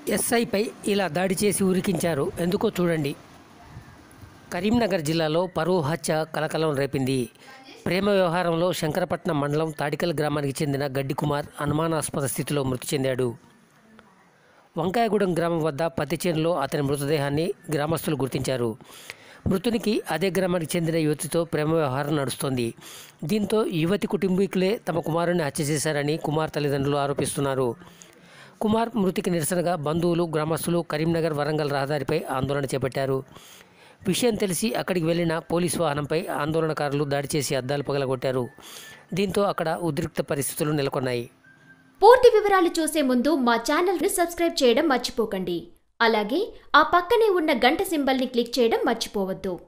ఎస్ఐపై ఇలా దాడి చేసి ఉరికించారు ఎందుకో చూడండి కరీంనగర్ జిల్లాలో పరువు హత్య కలకలం రేపింది ప్రేమ వ్యవహారంలో శంకరపట్నం మండలం తాడికల్ గ్రామానికి చెందిన గడ్డి కుమార్ అనుమానాస్పద స్థితిలో మృతి చెందాడు వంకాయగూడెం గ్రామం వద్ద పత్తి చేనులో అతని మృతదేహాన్ని గ్రామస్తులు గుర్తించారు మృతునికి అదే గ్రామానికి చెందిన యువతితో ప్రేమ వ్యవహారం నడుస్తోంది దీంతో యువతి కుటుంబీకులే తమ కుమారుని హత్య చేశారని కుమార్ తల్లిదండ్రులు ఆరోపిస్తున్నారు కుమార్ మృతికి నిరసనగా బంధువులు గ్రామస్తులు కరీంనగర్ వరంగల్ రహదారిపై ఆందోళన చేపట్టారు విషయం తెలిసి అక్కడికి వెళ్లిన పోలీసు వాహనంపై ఆందోళనకారులు దాడి చేసి అద్దాలు పగలగొట్టారు దీంతో అక్కడ ఉద్రిక్త పరిస్థితులు నెలకొన్నాయి పూర్తి వివరాలు చూసే ముందు మా ఛానల్ని సబ్స్క్రైబ్ చేయడం మర్చిపోకండి అలాగే ఆ పక్కనే ఉన్న గంట సింబల్ని క్లిక్ చేయడం మర్చిపోవద్దు